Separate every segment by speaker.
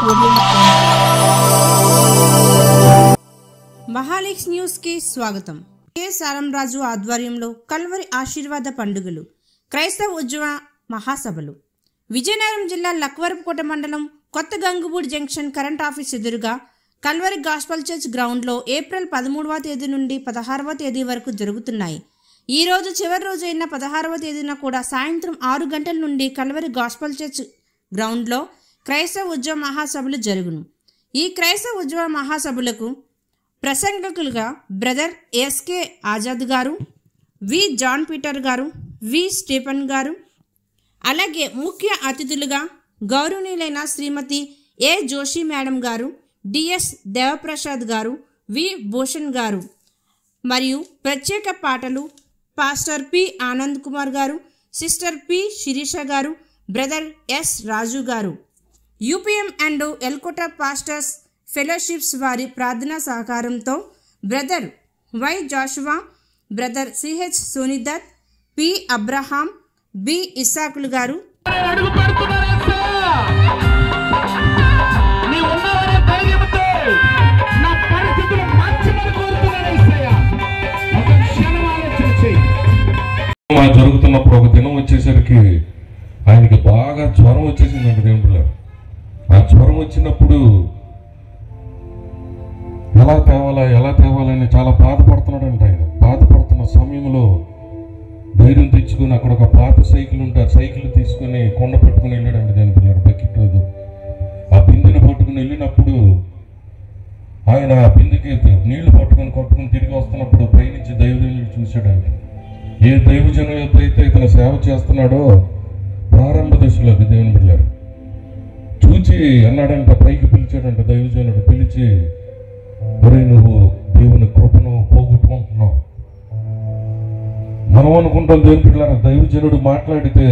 Speaker 1: audio మహాలిక్స్ news కి స్వాగతం K సారంరాజు ఆధ్వర్యంలో కల్వరి ఆశీర్వాద పండుగలు క్రైస్తవ ఉద్యమ మహాసభలు విజయనగరం జిల్లా లక్వరపుకోట మండలం కొత్త గంగుబూడి జంక్షన్ కరెంట్ ఆఫీస్ ఎదురుగా కల్వరి గాస్పల్ చర్చ్ గ్రౌండ్లో ఏప్రిల్ పదమూడవ తేదీ నుండి పదహారవ తేదీ వరకు జరుగుతున్నాయి ఈ రోజు చివరి రోజు అయిన పదహారవ తేదీన కూడా సాయంత్రం ఆరు గంటల నుండి కల్వరి గాస్పల్ చర్చ్ గ్రౌండ్లో క్రైస్తవ ఉద్యమ మహాసభలు జరుగును ఈ క్రైస్తవ ఉద్యమ మహాసభలకు ప్రసంగకులుగా brother SK Azad garu V John Peter గారు వి స్టీఫన్ గారు అలాగే ముఖ్య అతిథులుగా గౌరవనీయులైన Shrimati A Joshi madam garu DS Devaprasad garu V Bhushan గారు మరియు ప్రత్యేక పాటలు పాస్టర్ పి ఆనంద్ కుమార్ గారు సిస్టర్ పి శిరీష గారు brother S Raju garu UPM and Elkota pastors fellowships వారి ప్రార్థనా సహకారంతో brother Y Joshua brother CH Sonidatt P Abraham B ఇస్సాకులు గారు
Speaker 2: అడుగు పెడుతున్నారా నీ ఉన్నవనే ధైర్యంతో నా పరిస్థితులు మార్చమని కోరుతున్నాను ఏసయ్య. ఒక క్షణం ఆలోచన చేయి
Speaker 3: మా జరుగుతున్నప్పుడు ఒక దినం వచ్చేసరికి ఆయనకి బాగా జ్వరం వచ్చేసిందండి దేవుడిలో ఆ జ్వరం వచ్చినప్పుడు ఎలా తేవాలా ఎలా తేవాలని చాలా బాధపడుతున్నాడంట ఆయన బాధపడుతున్న సమయంలో ధైర్యం తెచ్చుకొని అక్కడ ఒక పాత సైకిల్ ఉంటే ఆ సైకిల్ తీసుకొని కొండ పట్టుకుని వెళ్ళాడండి దేని పిల్లడు బకెట్ అది. ఆ బిందెని పట్టుకుని వెళ్ళినప్పుడు ఆయన ఆ బిందెకి నీళ్లు పట్టుకొని కొట్టుకుని తిరిగి వస్తున్నప్పుడు పైనుంచి దైవదేవుడు చూశాడండి ఏ దైవజనం యొక్క అయితే ఇతను సేవ చేస్తున్నాడో ప్రారంభ దశలో అది దేవుని బిడ్డారు చూచి అన్నాడంట పైకి పిలిచాడంట దైవజనుడు పిలిచి ఒరే నువ్వు దేవుని కృపను పోగొట్టుకుంటున్నావు మనం అనుకుంటాం దేవుని బిడ్డారు దైవజనుడు మాట్లాడితే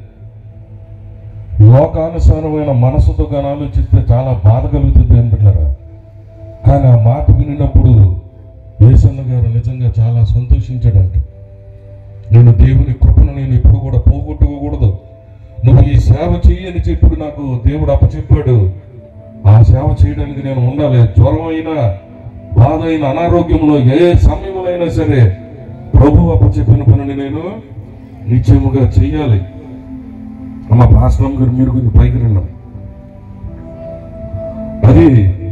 Speaker 3: లోకానుసారమైన మనసుతో కానీ ఆలోచిస్తే చాలా బాధ కలుగుతుంది దేవుని బిడ్డారా కానీ ఆ మాట వినినప్పుడు యేసన్న గారు నిజంగా చాలా సంతోషించాడంట నేను దేవుని కృపను నేను ఎప్పుడు కూడా పోగొట్టుకోకూడదు నువ్వు ఈ సేవ చెయ్యని చెప్పుడు నాకు దేవుడు అప్పచెప్పాడు ఆ సేవ చేయడానికి నేను ఉండాలి జ్వరం అయినా బాధ అయిన అనారోగ్యంలో ఏ సమయంలో అయినా సరే ప్రభు అప్పచెప్పిన పనిని నేను నిశ్చయముగా చెయ్యాలి అమ్మ భాస్కరం గారు మీరు కొంచెం పైకి రండి అది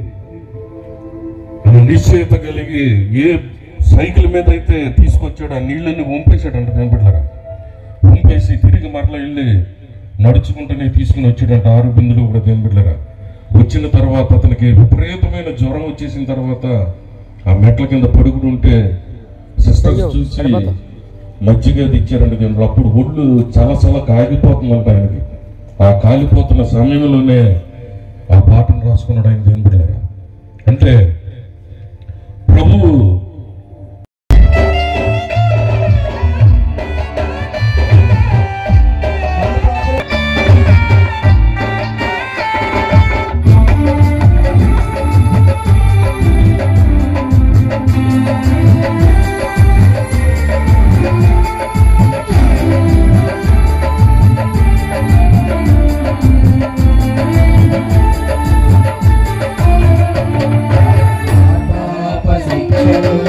Speaker 3: ఆయన నిశ్చయత కలిగి ఏ సైకిల్ మీద అయితే తీసుకొచ్చాడు ఆ నీళ్ళని వంపేశాడంట కనిపెట్టారా వంపేసి తిరిగి మరలా వెళ్ళి నడుచుకుంటూనే తీసుకుని వచ్చాడంట ఆరు బిందులు కూడా కనిపెట్టారా వచ్చిన తర్వాత అతనికి విపరీతమైన జ్వరం వచ్చేసిన తర్వాత ఆ మెట్ల కింద పడుకుని ఉంటే సిస్టర్స్ చూసి మజ్జిగ అది ఇచ్చారంట దేవుడు అప్పుడు ఒళ్ళు చాలా చాలా కాగిపోతుందంట ఆయనకి ఆ కాలిపోతున్న సమయంలోనే ఆ పాటను రాసుకున్నాడు ఆయన దేవుని బిడ్డలారా అంటే ప్రభు
Speaker 4: పాప శిక్షలు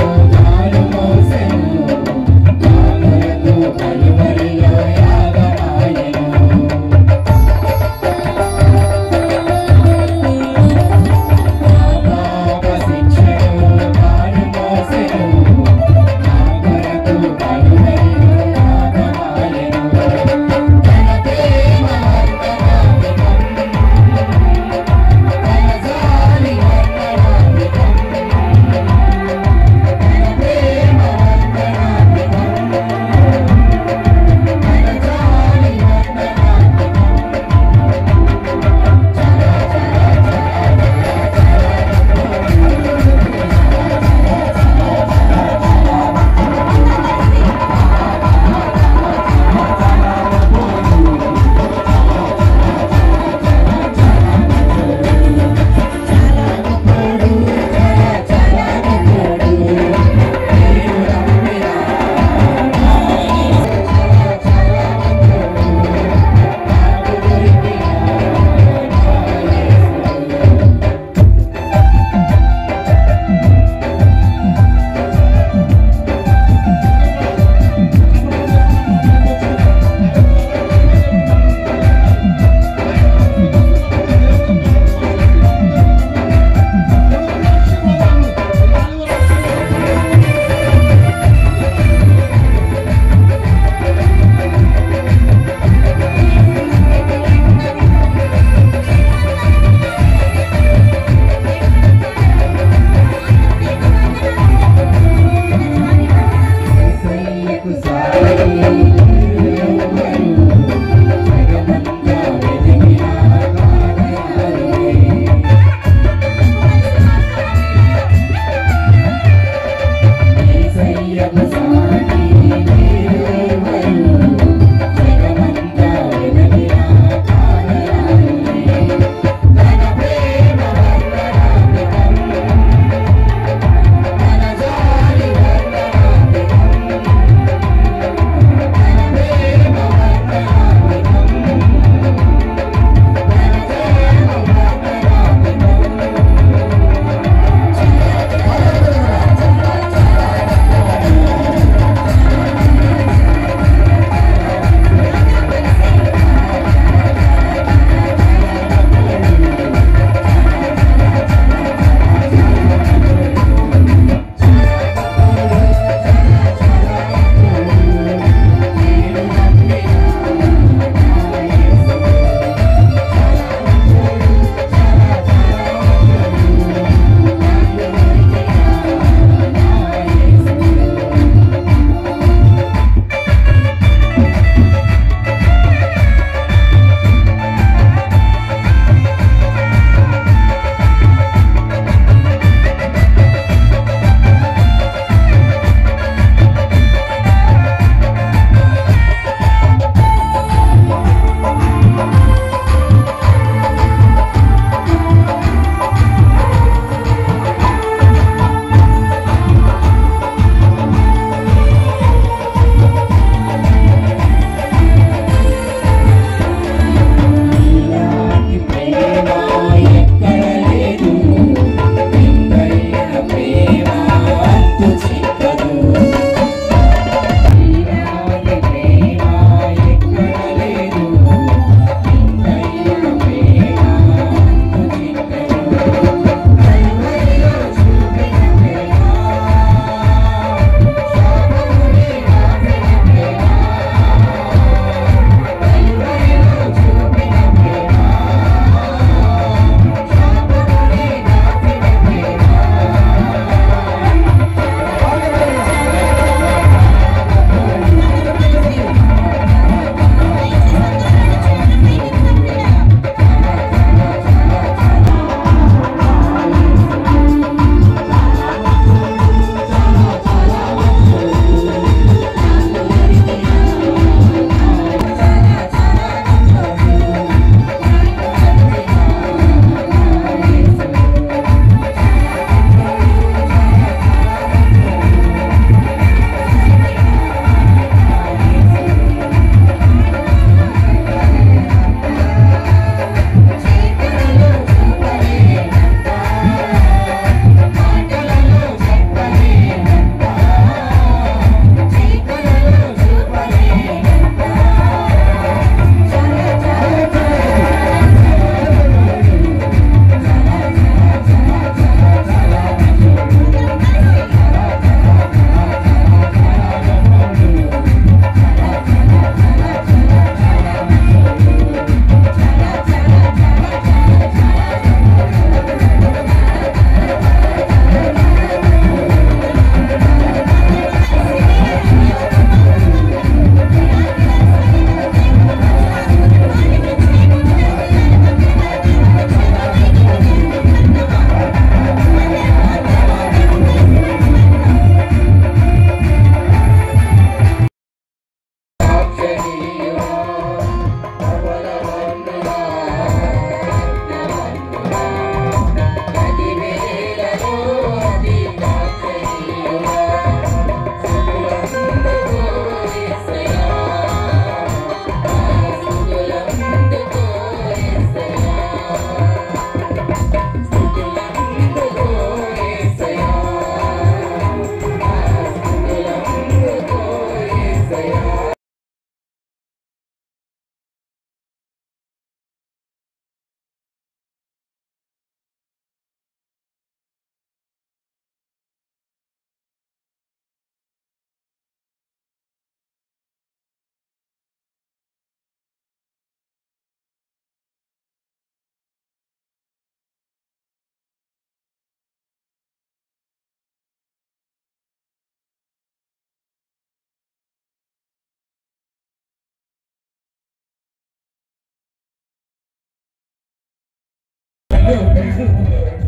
Speaker 3: నన్ను విడువడు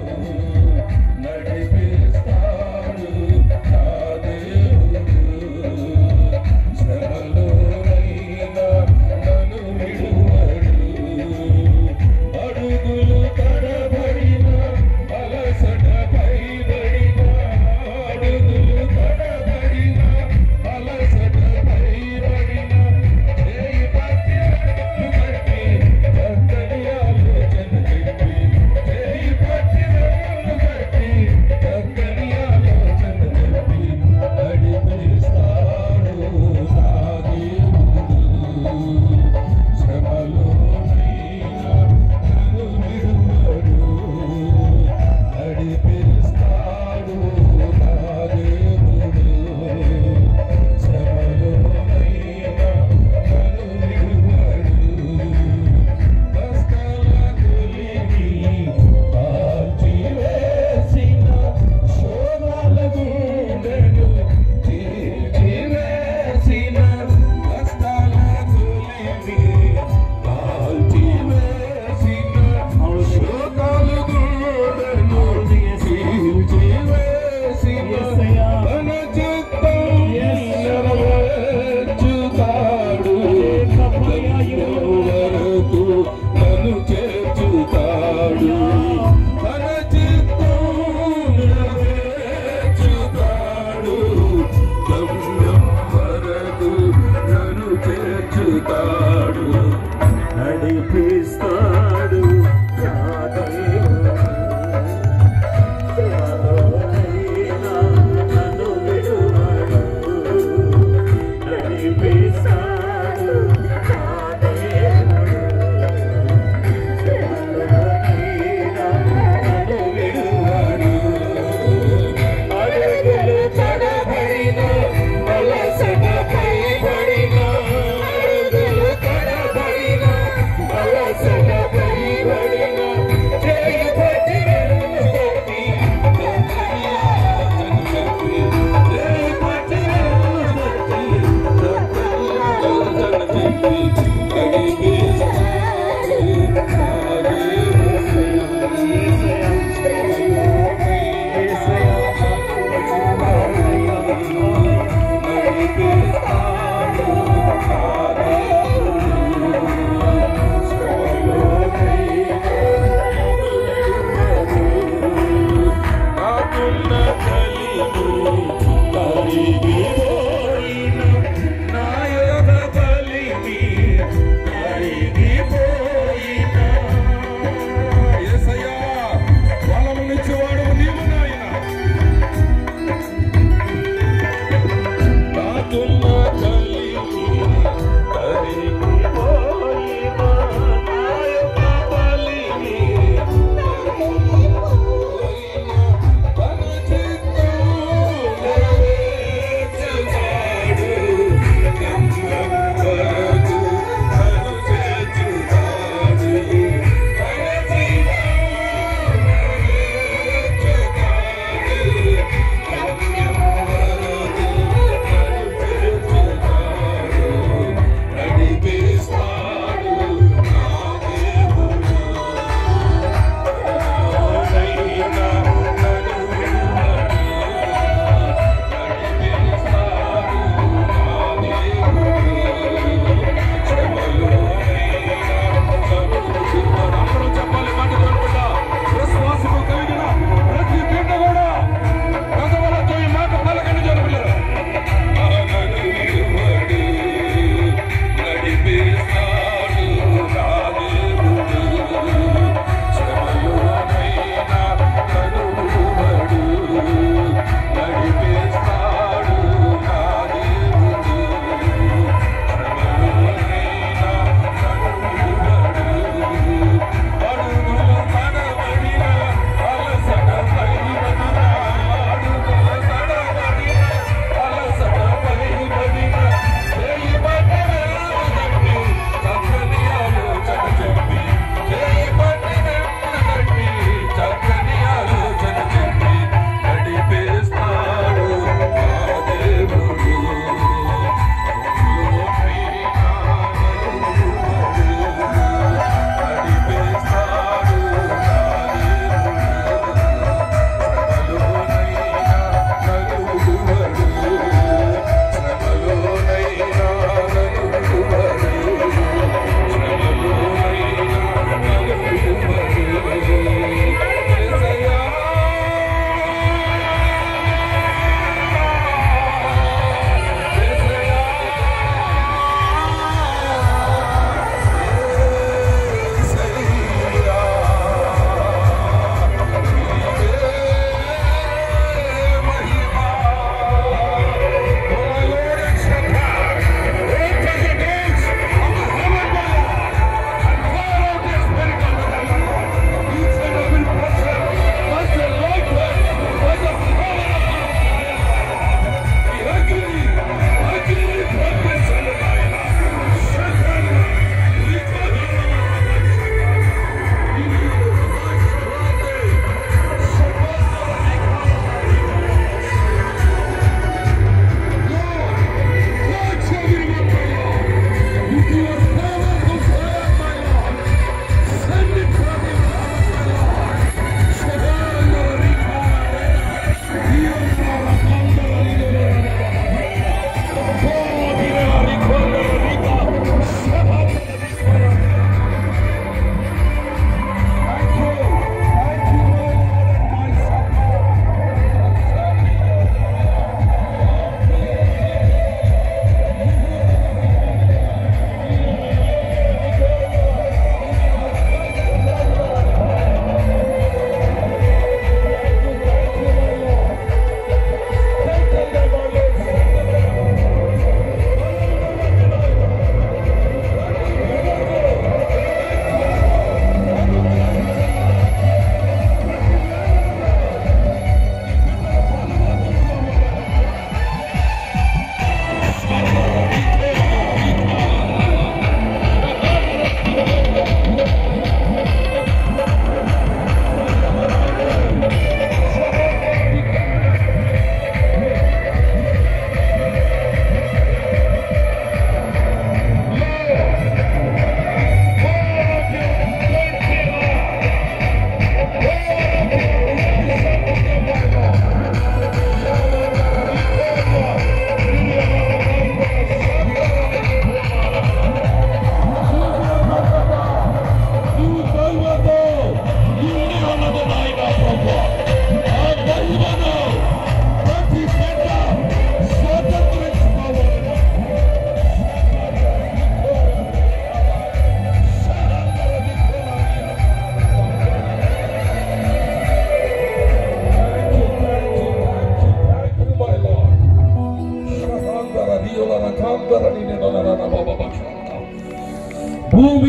Speaker 3: నడిపిస్తాడు నా దేవుడు శ్రమలోనైనా నన్ను విడువడు అడుగులు తడబడిన అలసట పైబడిన అడుగులు తడబడిన అలసట పైబడిన చేయి పట్టి నన్ను పట్టి చక్కని ఆలోచన చెప్పి చేయి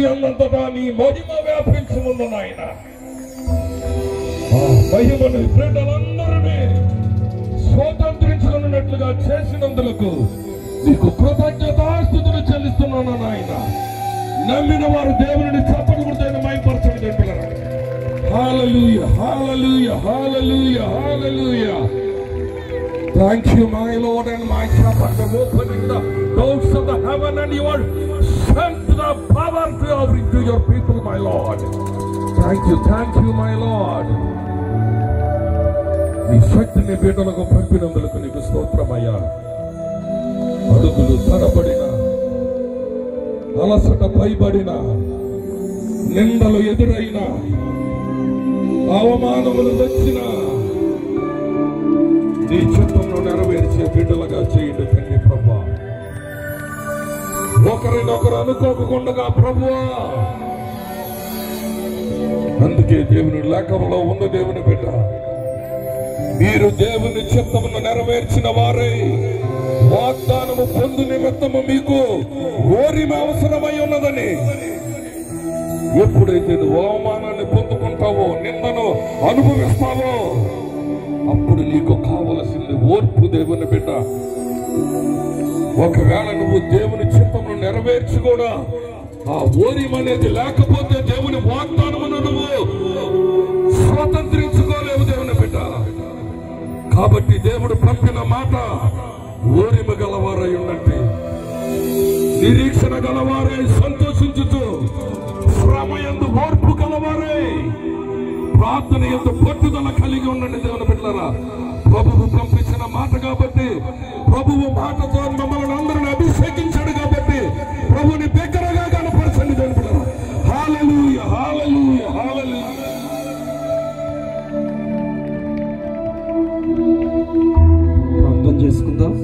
Speaker 3: అందంతటా నీ మహిమ వ్యాపించి ఉన్న నాయన ఆ మహిమను బిడ్డలందరినీ స్వాతంత్రించుకున్నట్లుగా చేసినందులకు నీకు కృతజ్ఞతాస్థుతులు చెల్లిస్తున్నాను నాయన నమ్మిన వారు దేవుని చప్పటి కొడితే మైపరచండి తండ్రులారా Hallelujah, hallelujah, hallelujah, hallelujah. Thank you, my Lord and my Shepherd, for opening the doors of the heaven and you are sent the power to bring to your people, my Lord. Thank you, thank you, my Lord. నీ శక్తిని బిడ్డలకు పంపినందులకు నీకు స్తోత్రమయ్యా అడుగులు తడబడిన అలసట పైబడిన నిందలు ఎదురైన అవమానములు వచ్చిన నీ చిత్తంలో నెరవేర్చే బిడ్డలుగా చేయండి తండ్రి ప్రభా ఒకరినొకరు అనుకోకుండా ప్రభువా అందుకే దేవుని లేఖంలో ఉన్న దేవుని బిడ్డ మీరు దేవుని చిత్తమును నెరవేర్చిన వారే వాగ్దానము పొందు నిమిత్తము మీకు ఓరిమ అవసరమై ఉన్నదని ఎప్పుడైతే నువ్వు అవమానాన్ని పొందుకుంటావో నిందను అనుభవిస్తావో అప్పుడు నీకు కావలసింది ఓర్పు దేవుని బిడ్డ ఒకవేళ నువ్వు దేవుని చిత్తమును నెరవేర్చి కూడా ఆ ఓరిం అనేది లేకపోతే దేవుని వాగ్దానమును నువ్వు స్వతంత్రించుకోలేవు దేవుని బిడ్డ కాబట్టి దేవుడు పంపిన మాట ఓరిమ గలవారై ఉండండి నిరీక్షణ గలవారే సంతోషించుతూ శ్రమ ఎందు ఓర్పు గలవారే ప్రార్థన ఎందు పట్టుదల కలిగి ఉండండి దేవుని బిడ్డలారా ప్రభువు పంపించిన మాట కాబట్టి ప్రభువు మాటతో మమ్మల్ని అందరిని అభిషేకించాడు కాబట్టి ప్రభుని దగ్గరగా కనపరచండి దేవుని బిడ్డలారా హాలూయ హాలూయ హాలూయ
Speaker 4: ప్రార్థన చేసుకుందాం